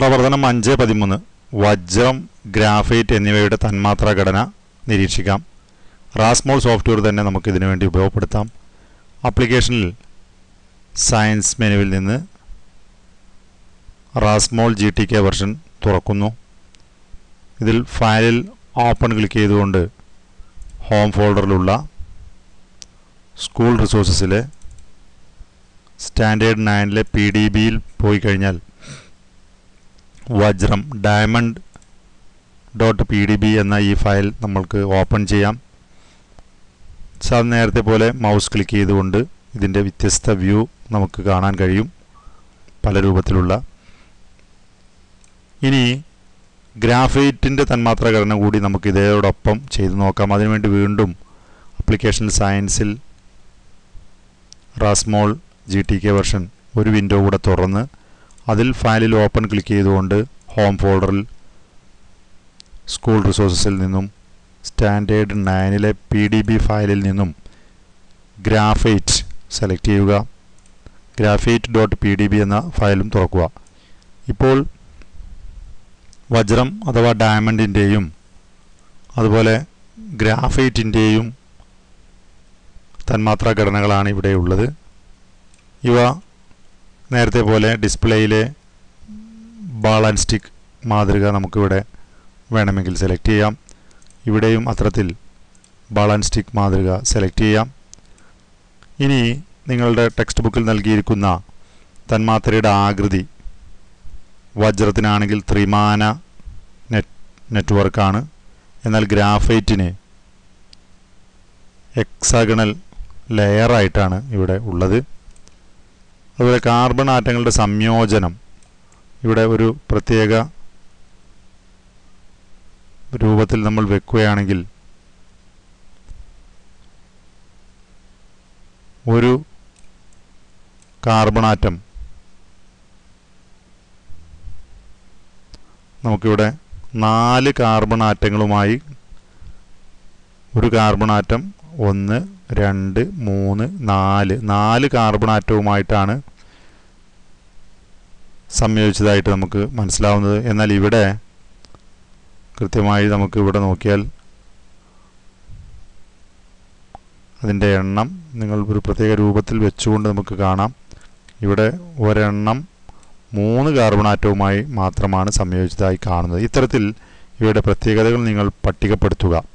പ്രവർത്തനം അഞ്ച് പതിമൂന്ന് വജ്രം ഗ്രാഫൈറ്റ് എന്നിവയുടെ തന്മാത്രാ ഘടന നിരീക്ഷിക്കാം റാസ്മോൾ സോഫ്റ്റ്വെയർ തന്നെ നമുക്ക് ഇതിനു വേണ്ടി ഉപയോഗപ്പെടുത്താം ആപ്ലിക്കേഷനിൽ സയൻസ് മെനുവിൽ നിന്ന് RasMol G T K version തുറക്കുന്നു ഇതിൽ ഫയലിൽ ഓപ്പൺ ക്ലിക്ക് ചെയ്തുകൊണ്ട് ഹോം ഫോൾഡറിലുള്ള സ്കൂൾ റിസോഴ്സസിലെ സ്റ്റാൻഡേർഡ് നയനിലെ പി ഡി ബിയിൽ പോയി കഴിഞ്ഞാൽ വജ്രം diamond dot P D B എന്ന ഈ ഫയൽ നമ്മൾക്ക് ഓപ്പൺ ചെയ്യാം സാർ നേരത്തെ പോലെ മൗസ് ക്ലിക്ക് ചെയ്തുകൊണ്ട് ഇതിൻ്റെ വ്യത്യസ്ത വ്യൂ നമുക്ക് കാണാൻ കഴിയും പല രൂപത്തിലുള്ള ഇനി ഗ്രാഫൈറ്റിൻ്റെ തന്മാത്രാ ഘടന കൂടി നമുക്ക് ഇതോടൊപ്പം ചെയ്തു നോക്കാം അതിനുവേണ്ടി വീണ്ടും അപ്ലിക്കേഷൻ സയൻസിൽ RasMol G T K version ഒരു വിൻഡോ കൂടെ തുറന്ന് അതിൽ ഫയലിൽ ഓപ്പൺ ക്ലിക്ക് ചെയ്തുകൊണ്ട് ഹോം ഫോൾഡറിൽ സ്കൂൾ റിസോഴ്സസിൽ നിന്നും സ്റ്റാൻഡേർഡ് നയനിലെ പി ഡി ബി ഫയലിൽ നിന്നും ഗ്രാഫൈറ്റ് സെലക്ട് ചെയ്യുക graphite dot P D B എന്ന ഫയലും തുറക്കുക ഇപ്പോൾ വജ്രം അഥവാ ഡയമണ്ടിൻ്റെയും അതുപോലെ ഗ്രാഫൈറ്റിൻ്റെയും തന്മാത്രാ ഘടനകളാണ് ഇവിടെ ഉള്ളത് ഇവ നേരത്തെ പോലെ ഡിസ്പ്ലേയിലെ ബാൾ ആൻഡ് സ്റ്റിക്ക് മാതൃക നമുക്കിവിടെ വേണമെങ്കിൽ സെലക്ട് ചെയ്യാം ഇവിടെയും അത്തരത്തിൽ ബാൾ ആൻഡ് സ്റ്റിക്ക് മാതൃക സെലക്ട് ചെയ്യാം ഇനി നിങ്ങളുടെ ടെക്സ്റ്റ് ബുക്കിൽ നൽകിയിരിക്കുന്ന തന്മാത്രയുടെ ആകൃതി വജ്രത്തിനാണെങ്കിൽ ത്രിമാന നെറ്റ് നെറ്റ്വർക്കാണ് എന്നാൽ ഗ്രാഫൈറ്റിന് എക്സാഗണൽ ലെയറായിട്ടാണ് ഇവിടെ ഉള്ളത് അതുപോലെ കാർബൺ ആറ്റങ്ങളുടെ സംയോജനം ഇവിടെ ഒരു പ്രത്യേക രൂപത്തിൽ നമ്മൾ വെക്കുകയാണെങ്കിൽ ഒരു കാർബൺ ആറ്റം നമുക്കിവിടെ നാല് കാർബൺ ആറ്റങ്ങളുമായി ഒരു കാർബൺ ആറ്റം ഒന്ന് രണ്ട് മൂന്ന് നാല് നാല് കാർബൺ ആറ്റവുമായിട്ടാണ് സംയോജിച്ചതായിട്ട് നമുക്ക് മനസ്സിലാവുന്നത് എന്നാൽ ഇവിടെ കൃത്യമായി നമുക്ക് ഇവിടെ നോക്കിയാൽ അതിൻ്റെ എണ്ണം നിങ്ങൾ ഒരു പ്രത്യേക രൂപത്തിൽ വെച്ചുകൊണ്ട് നമുക്ക് കാണാം ഇവിടെ ഒരെണ്ണം മൂന്ന് കാർബൺ ആറ്റവുമായി മാത്രമാണ് സംയോജിച്ചതായി കാണുന്നത് ഇത്തരത്തിൽ ഇവയുടെ പ്രത്യേകതകൾ നിങ്ങൾ പട്ടികപ്പെടുത്തുക